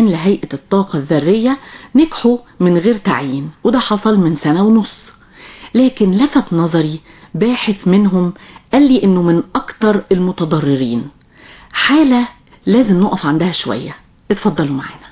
إعلان لهيئة الطاقة الذرية نجحوا من غير تعيين وده حصل من سنة ونص لكن لفت نظري باحث منهم قال لي إنه من أكتر المتضررين حالة لازم نقف عندها شوية اتفضلوا معانا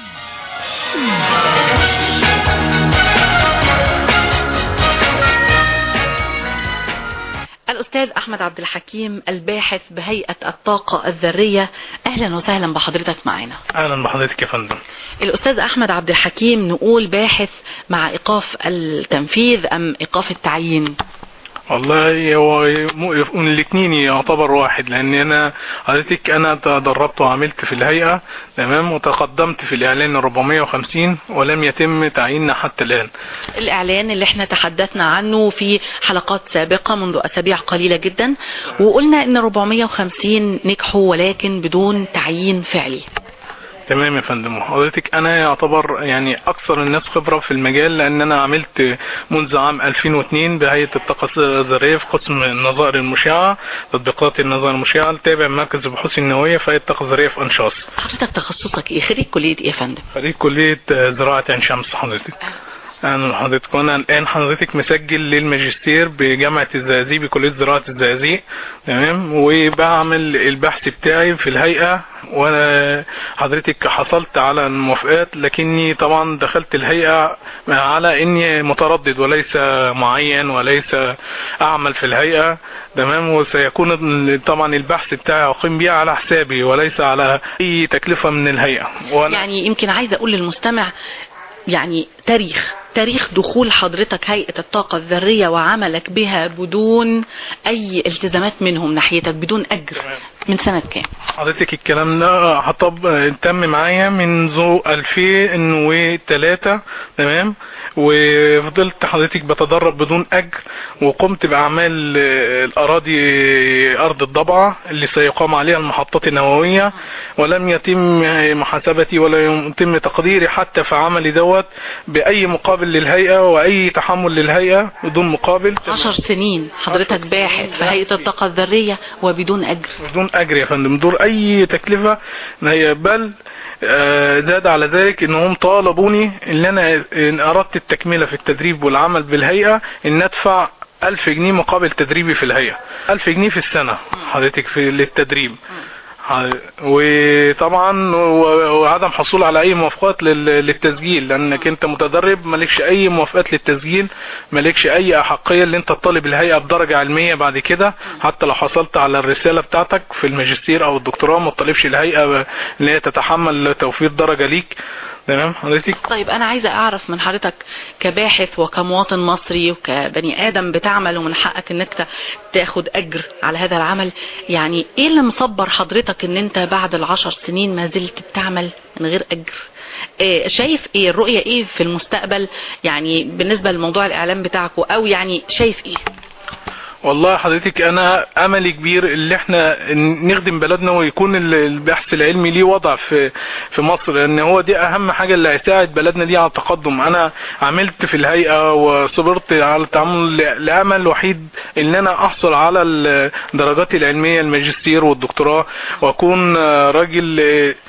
الأستاذ أحمد عبد الحكيم الباحث بهيئة الطاقة الذرية أهلا وسهلا بحضرتك معنا اهلا بحضرتك يا فندم الأستاذ أحمد عبد الحكيم نقول باحث مع إيقاف التنفيذ أم إيقاف التعيين والله هو الاثنين يعتبر واحد لان انا حضرتك انا تدربت وعملت في الهيئة تمام وتقدمت في الاعلان 450 ولم يتم تعييننا حتى الان الإعلان اللي احنا تحدثنا عنه في حلقات سابقة منذ أسابيع قليلة جدا وقلنا إن 450 نجحوا ولكن بدون تعيين فعلي تمام يا فندم حضرتك انا يعتبر يعني اكثر الناس خبرة في المجال لان انا عملت منذ عام 2002 بهيئة الطاقة الذرية في قسم النظائر المشعة تطبيقات النظائر المشعة تابع مركز البحوث النووية في هيئة الطاقة الذرية في انشاص حضرتك تخصصك ايه خريج كلية ايه يا فندم خريج كلية زراعة عين شمس حضرتك انا حضرتك وانا الان حضرتك مسجل للماجستير بجامعة الزقازيق بكلية زراعة الزقازيق تمام وبعمل البحث بتاعي في الهيئة وانا حضرتك حصلت على الموافقات لكني طبعا دخلت الهيئة على اني متردد وليس معين وليس اعمل في الهيئة تمام وسيكون طبعا البحث بتاعي اقيم بيه على حسابي وليس على اي تكلفة من الهيئة وأنا يعني يمكن عايز اقول للمستمع يعني تاريخ تاريخ دخول حضرتك هيئة الطاقة الذرية وعملك بها بدون اي التزامات منهم ناحيتك بدون اجر من سنة كام حضرتك الكلام ده حطب تم معايا منذ 2003 تمام وفضلت حضرتك بتدرب بدون اجر وقمت باعمال الاراضي ارض الضبعة اللي سيقام عليها المحطات النووية ولم يتم محاسبتي ولا يتم تقديري حتى في عملي دوت باي مقابل للهيئة واي تحمل للهيئة بدون مقابل عشر سنين حضرتك باحث في هيئة الطاقة الذرية وبدون اجر بدون اجر يا فندم بدون اي تكلفة بل زاد على ذلك انهم طالبوني ان انا ان اردت التكملة في التدريب والعمل بالهيئة ان ادفع الف جنيه مقابل تدريبي في الهيئة الف جنيه في السنة حضرتك في للتدريب وطبعا وعدم حصول على اي موافقات للتسجيل لانك انت متدرب مالكش اي موافقات للتسجيل مالكش اي احقية اللي انت تطالب الهيئة بدرجة علمية بعد كده حتى لو حصلت على الرسالة بتاعتك في الماجستير او الدكتوراه ما تطالبش الهيئة ان هي تتحمل توفير درجة ليك تمام حضرتك طيب انا عايزة اعرف من حضرتك كباحث وكمواطن مصري وكبني ادم بتعمل ومن حقك انك تاخد اجر على هذا العمل يعني ايه اللي مصبر حضرتك ان انت بعد العشر سنين ما زلت بتعمل من غير اجر إيه شايف ايه الرؤية ايه في المستقبل يعني بالنسبة لموضوع الاعلام بتاعكم او يعني شايف ايه والله حضرتك انا املي كبير اللي احنا نخدم بلدنا ويكون البحث العلمي ليه وضع في في مصر لان هو دي اهم حاجة اللي هيساعد بلدنا دي على التقدم انا عملت في الهيئة وصبرت على التعامل لامل وحيد ان انا احصل على الدرجات العلمية الماجستير والدكتوراه واكون راجل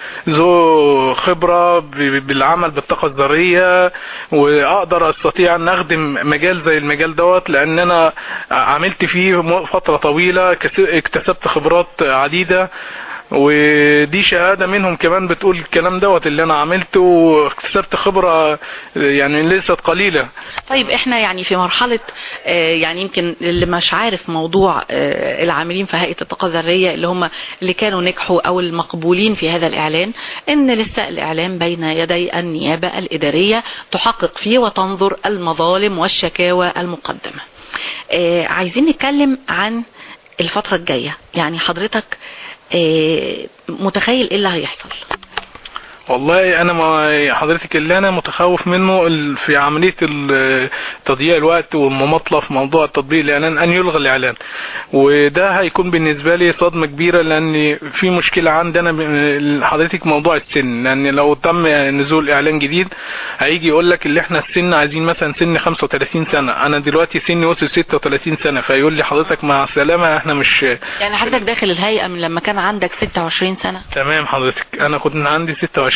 ذو خبرة بالعمل بالطاقة الذرية واقدر استطيع ان اخدم مجال زي المجال دوت لان انا عملت فيه فترة طويلة اكتسبت خبرات عديدة ودي شهادة منهم كمان بتقول الكلام دوت اللي انا عملته واكتسبت خبرة يعني ليست قليلة طيب احنا يعني في مرحلة يعني يمكن اللي مش عارف موضوع العاملين في هيئة الطاقة الذرية اللي هم اللي كانوا نجحوا او المقبولين في هذا الاعلان ان لسه الاعلام بين يدي النيابة الادارية تحقق فيه وتنظر المظالم والشكاوى المقدمة آه عايزين نتكلم عن الفترة الجاية يعني حضرتك آه متخيل ايه اللي هيحصل والله انا ما حضرتك اللي انا متخوف منه في عملية تضييع الوقت والمماطلة في موضوع تطبيق الاعلان ان يلغى الاعلان وده هيكون بالنسبة لي صدمة كبيرة لان في مشكلة عندنا حضرتك موضوع السن لان لو تم نزول اعلان جديد هيجي يقول لك اللي احنا السن عايزين مثلا سن 35 سنة انا دلوقتي سني وصل 36 سنة فيقول لي حضرتك مع السلامة احنا مش يعني حضرتك داخل الهيئة من لما كان عندك 26 سنة تمام حضرتك انا كنت عندي 26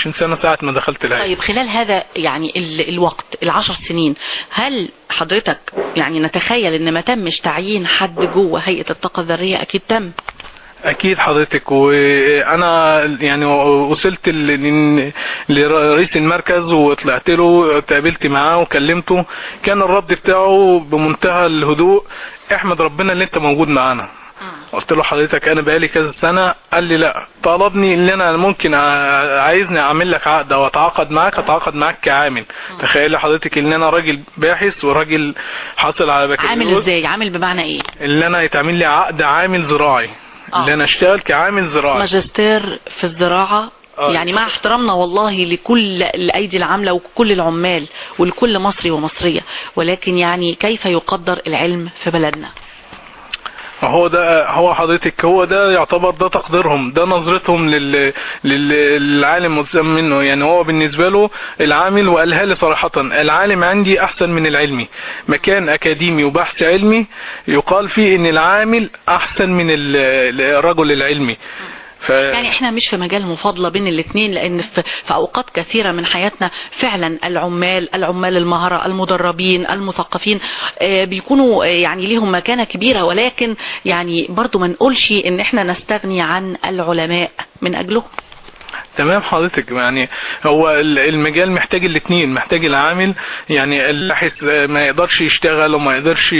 28 سنه ساعه ما دخلت الهيئه طيب خلال هذا يعني ال- الوقت العشر سنين هل حضرتك يعني نتخيل ان ما تمش تعيين حد جوه هيئة الطاقة الذرية اكيد تم اكيد حضرتك وانا يعني وصلت ل- لرئيس المركز وطلعت له اتقابلت معاه وكلمته كان الرد بتاعه بمنتهى الهدوء احمد ربنا اللي انت موجود معانا قلت له حضرتك انا بقالي كذا سنه قال لي لا طلبني ان انا ممكن ع- عايزني اعمل لك عقد او اتعاقد معاك اتعاقد معاك كعامل تخيل حضرتك ان انا راجل باحث وراجل حاصل على عامل بكالوريوس ازاي عامل بمعنى ايه اللي انا يتعمل لي عقد عامل زراعي آه. اللي انا اشتغل كعامل زراعي ماجستير في الزراعة آه. يعني مع احترامنا والله لكل الايدي العاملة وكل العمال ولكل مصري ومصرية ولكن يعني كيف يقدر العلم في بلدنا هو ده هو حضرتك هو ده يعتبر ده تقديرهم ده نظرتهم لل... لل... للعالم ملزم منه يعني هو بالنسبة له العامل وقالها لي صراحة العالم عندي احسن من العلمي مكان اكاديمي وبحث علمي يقال فيه ان العامل احسن من ال- الرجل العلمي ف... يعني احنا مش في مجال مفاضلة بين الاثنين لان في, في اوقات كثيرة من حياتنا فعلا العمال العمال المهرة المدربين المثقفين آه، بيكونوا آه، يعني ليهم مكانة كبيرة ولكن يعني برضو ما نقولش ان احنا نستغني عن العلماء من اجلهم تمام حضرتك يعني هو ال- المجال محتاج الاثنين محتاج العامل يعني الباحث ما يقدرش يشتغل وما يقدرش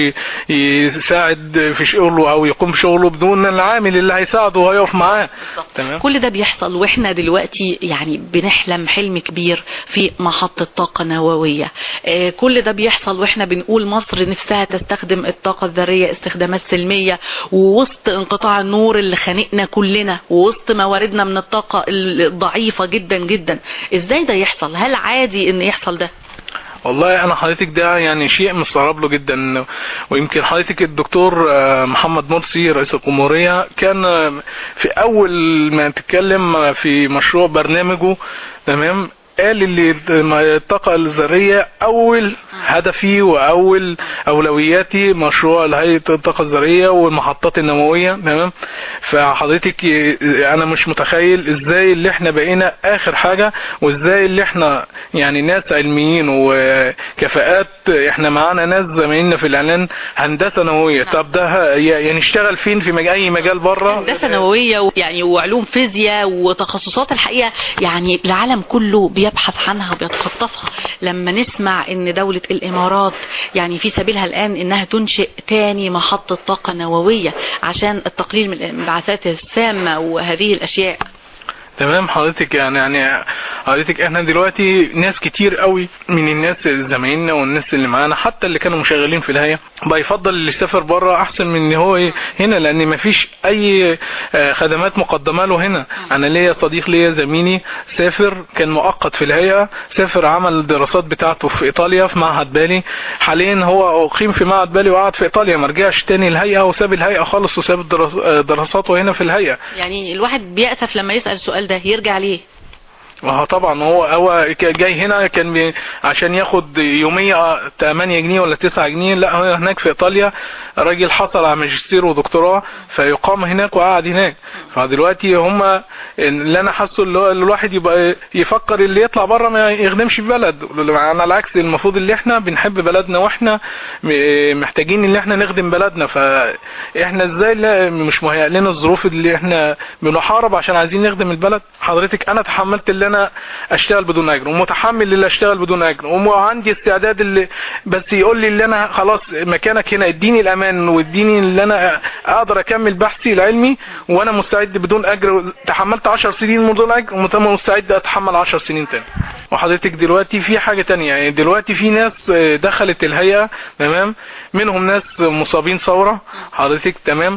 يساعد في شغله او يقوم بشغله بدون العامل اللي هيساعده وهيقف معاه تمام كل ده بيحصل واحنا دلوقتي يعني بنحلم حلم كبير في محطة طاقة نووية آه، كل ده بيحصل واحنا بنقول مصر نفسها تستخدم الطاقة الذرية استخدامات سلمية ووسط انقطاع النور اللي خانقنا كلنا ووسط مواردنا من الطاقة الضعيفة جدا جدا ازاي ده يحصل هل عادي ان يحصل ده والله انا حضرتك ده يعني شيء مستغرب له جدا ويمكن حضرتك الدكتور آه، محمد مرسي رئيس الجمهورية كان آه، في اول ما تتكلم في مشروع برنامجه تمام قال اللي الطاقة الذرية أول هدفي وأول أولوياتي مشروع هيئة الطاقة الذرية والمحطات النووية تمام فحضرتك أنا مش متخيل إزاي اللي إحنا بقينا آخر حاجة وإزاي اللي إحنا يعني ناس علميين وكفاءات إحنا معانا ناس زمايلنا في الإعلان هندسة نووية طب ده يعني نشتغل فين في مج- أي مجال بره هندسه نوويه ويعني وعلوم فيزياء وتخصصات الحقيقه يعني العالم كله بيبحث عنها وبيتخطفها لما نسمع ان دوله الامارات يعني في سبيلها الان انها تنشئ تاني محطه طاقه نوويه عشان التقليل من الانبعاثات السامه وهذه الاشياء تمام حضرتك يعني يعني حضرتك احنا دلوقتي ناس كتير قوي من الناس زمايلنا والناس اللي معانا حتى اللي كانوا مشغلين في الهيئه بيفضل اللي يسافر بره احسن من ان هو ي- هنا لان مفيش اي آه، خدمات مقدمه له هنا انا ليا صديق ليا زميلي سافر كان مؤقت في الهيئه سافر عمل الدراسات بتاعته في ايطاليا في معهد بالي حاليا هو اقيم في معهد بالي وقعد في ايطاليا ما رجعش تاني الهيئه وساب الهيئه خالص وساب الدراس- آه، دراساته هنا في الهيئه يعني الواحد بيأسف لما يسأل السؤال ده يرجع ليه اه طبعا هو هو ك- جاي هنا كان بي عشان ياخد يومية 8 جنيه ولا 9 جنيه لا هو هناك في ايطاليا راجل حصل على ماجستير ودكتوراه فيقام هناك وقعد هناك فدلوقتي هم اللي انا حاسه اللي هو اللي الواحد يبقى يفكر اللي يطلع بره ما يخدمش في بلد على العكس المفروض اللي احنا بنحب بلدنا واحنا م- محتاجين اللي احنا نخدم بلدنا فاحنا ازاي لا مش مهيأ لنا الظروف اللي احنا بنحارب عشان عايزين نخدم البلد حضرتك انا تحملت اللي انا اشتغل بدون اجر ومتحمل اللي اشتغل بدون اجر وعندي استعداد اللي بس يقول لي اللي انا خلاص مكانك هنا اديني الامان واديني اللي انا اقدر اكمل بحثي العلمي وانا مستعد بدون اجر تحملت 10 سنين بدون اجر ومستعد اتحمل 10 سنين تاني وحضرتك دلوقتي في حاجة تانية يعني دلوقتي في ناس آه، دخلت الهيئة تمام منهم ناس مصابين ثورة حضرتك تمام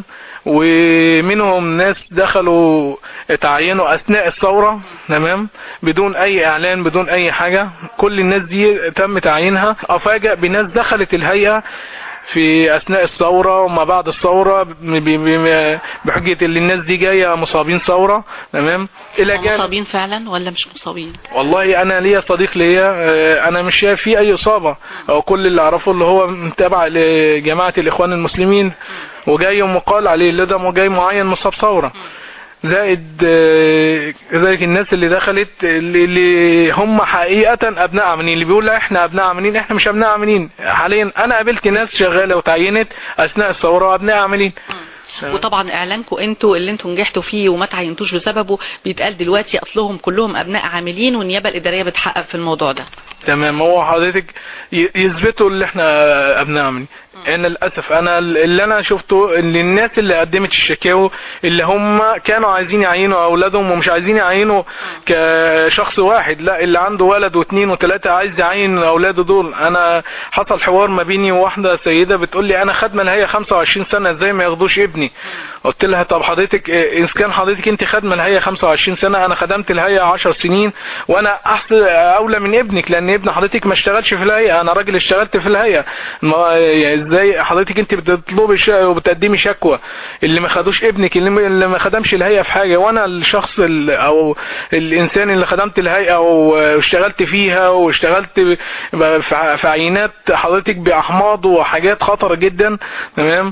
ومنهم ناس دخلوا تعينوا اثناء الثورة تمام بدون اي اعلان بدون اي حاجة كل الناس دي تم تعيينها افاجئ بناس دخلت الهيئة في اثناء الثورة وما بعد الثورة ب- ب- ب- بحجة اللي الناس دي جاية مصابين ثورة تمام الى جانب مصابين فعلا ولا مش مصابين والله انا ليا صديق ليا آه، انا مش شايف فيه اي اصابه هو كل اللي اعرفه اللي هو تابع لجماعه الاخوان المسلمين وجاي مقال عليه اللي ده جاي معين مصاب ثوره زائد آه، كذلك الناس اللي دخلت اللي, اللي هم حقيقة ابناء عاملين اللي بيقول لا احنا ابناء عاملين احنا مش ابناء عاملين حاليا انا قابلت ناس شغالة وتعينت اثناء الثورة وابناء عاملين وطبعا اعلانكم انتوا اللي انتوا نجحتوا فيه وما تعينتوش بسببه بيتقال دلوقتي اصلهم كلهم ابناء عاملين والنيابه الاداريه بتحقق في الموضوع ده تمام هو حضرتك ي- يثبتوا اللي احنا ابناء عاملين انا للاسف انا اللي انا شفته ان الناس اللي قدمت الشكاوى اللي هم كانوا عايزين يعينوا اولادهم ومش عايزين يعينوا كشخص واحد لا اللي عنده ولد واثنين وثلاثه عايز يعين اولاده دول انا حصل حوار ما بيني وواحده سيده بتقول لي انا خادمه الهيئه 25 سنه ازاي ما ياخدوش ابني قلت لها طب حضرتك إيه، اذا كان حضرتك انت خادمه الهيئه 25 سنه انا خدمت الهيئه 10 سنين وانا احسن اولى من ابنك لان ابن حضرتك ما اشتغلش في الهيئه انا راجل اشتغلت في الهيئه ما يعني ازاي حضرتك انت بتطلبي ش- وبتقدمي شكوى اللي ما خدوش ابنك اللي ما- اللي ما خدمش الهيئه في حاجه وانا الشخص ال- او الانسان اللي خدمت الهيئه واشتغلت فيها واشتغلت ب- في في عينات حضرتك باحماض وحاجات خطره جدا تمام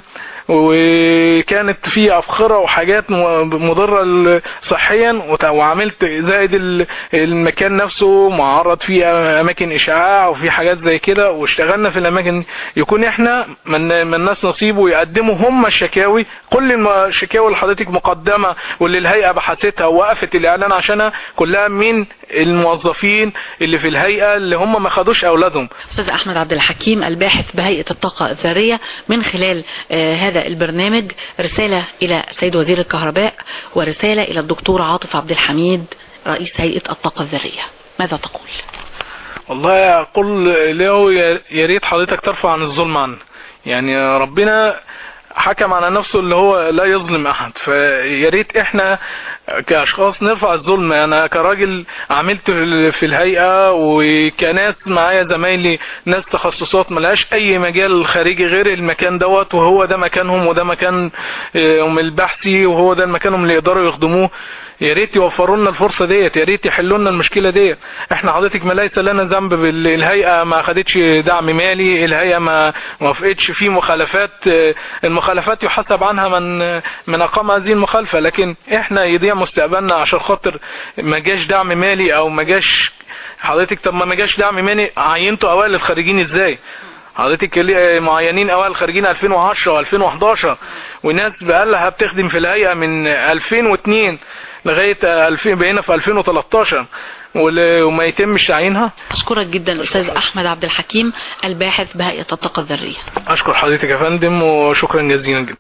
وكانت في افخره وحاجات م- مضره ل- صحيا وت- وعملت زائد ال- المكان نفسه معرض فيه اماكن اشعاع وفي حاجات زي كده واشتغلنا في الاماكن دي. يكون احنا من من الناس نصيب ويقدموا هم الشكاوي كل الم- الشكاوي اللي حضرتك مقدمه واللي الهيئه بحثتها ووقفت الاعلان عشانها كلها من الموظفين اللي في الهيئه اللي هم ما خدوش اولادهم استاذ احمد عبد الحكيم الباحث بهيئه الطاقه الذريه من خلال آه، هذا البرنامج رساله الى السيد وزير الكهرباء ورساله الى الدكتور عاطف عبد الحميد رئيس هيئه الطاقه الذريه ماذا تقول والله اقول له يا- يا ريت حضرتك ترفع عن الظلم عنا يعني ربنا حكم على نفسه اللي هو لا يظلم احد فيا ريت احنا كاشخاص نرفع الظلم انا كراجل عملت في في الهيئه وكناس معايا زمايلي ناس تخصصات ملهاش اي مجال خارجي غير المكان دوت وهو ده مكانهم وده مكان آه، البحثي وهو ده مكانهم اللي يقدروا يخدموه يا ريت يوفروا لنا الفرصه ديت يا ريت يحلوا لنا المشكله ديت احنا حضرتك ما ليس لنا ذنب بالهيئه ما خدتش دعم مالي الهيئه ما ما وافقتش في مخالفات اه، المخالفات يحسب عنها من من اقام هذه المخالفه لكن احنا يضيع مستقبلنا عشان خاطر ما جاش دعم مالي او ما جاش حضرتك طب ما ما جاش دعم مالي عينتوا اوائل الخارجين ازاي حضرتك ليه معينين اوائل خارجين 2010 و2011 وناس بقالها بتخدم في الهيئه من 2002 لغايه 2000 بقينا في 2013 ول- وما يتمش تعيينها اشكرك جدا الاستاذ احمد عبد الحكيم الباحث بهيئه الطاقه الذريه اشكر حضرتك يا فندم وشكرا جزيلا جدا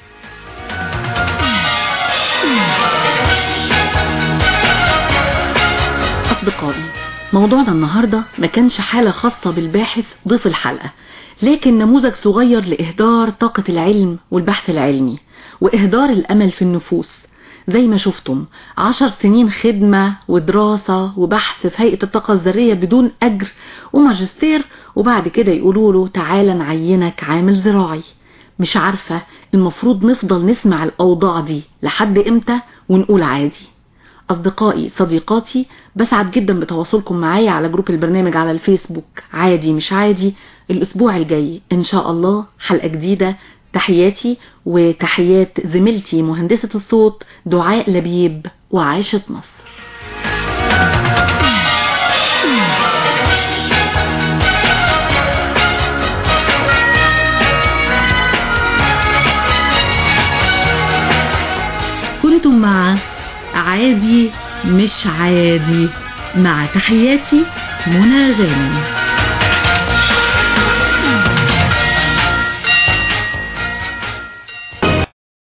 أصدقائي موضوعنا النهاردة ما كانش حالة خاصة بالباحث ضيف الحلقة لكن نموذج صغير لإهدار طاقة العلم والبحث العلمي وإهدار الأمل في النفوس زي ما شفتم عشر سنين خدمة ودراسة وبحث في هيئة الطاقة الذرية بدون أجر وماجستير وبعد كده يقولوا له تعالى نعينك عامل زراعي مش عارفة المفروض نفضل نسمع الأوضاع دي لحد إمتى ونقول عادي أصدقائي صديقاتي بسعد جدا بتواصلكم معايا على جروب البرنامج على الفيسبوك عادي مش عادي الأسبوع الجاي إن شاء الله حلقة جديدة تحياتي وتحيات زميلتي مهندسة الصوت دعاء لبيب وعاشة مصر كنتم مع عادي مش عادي مع تحياتي منى غانم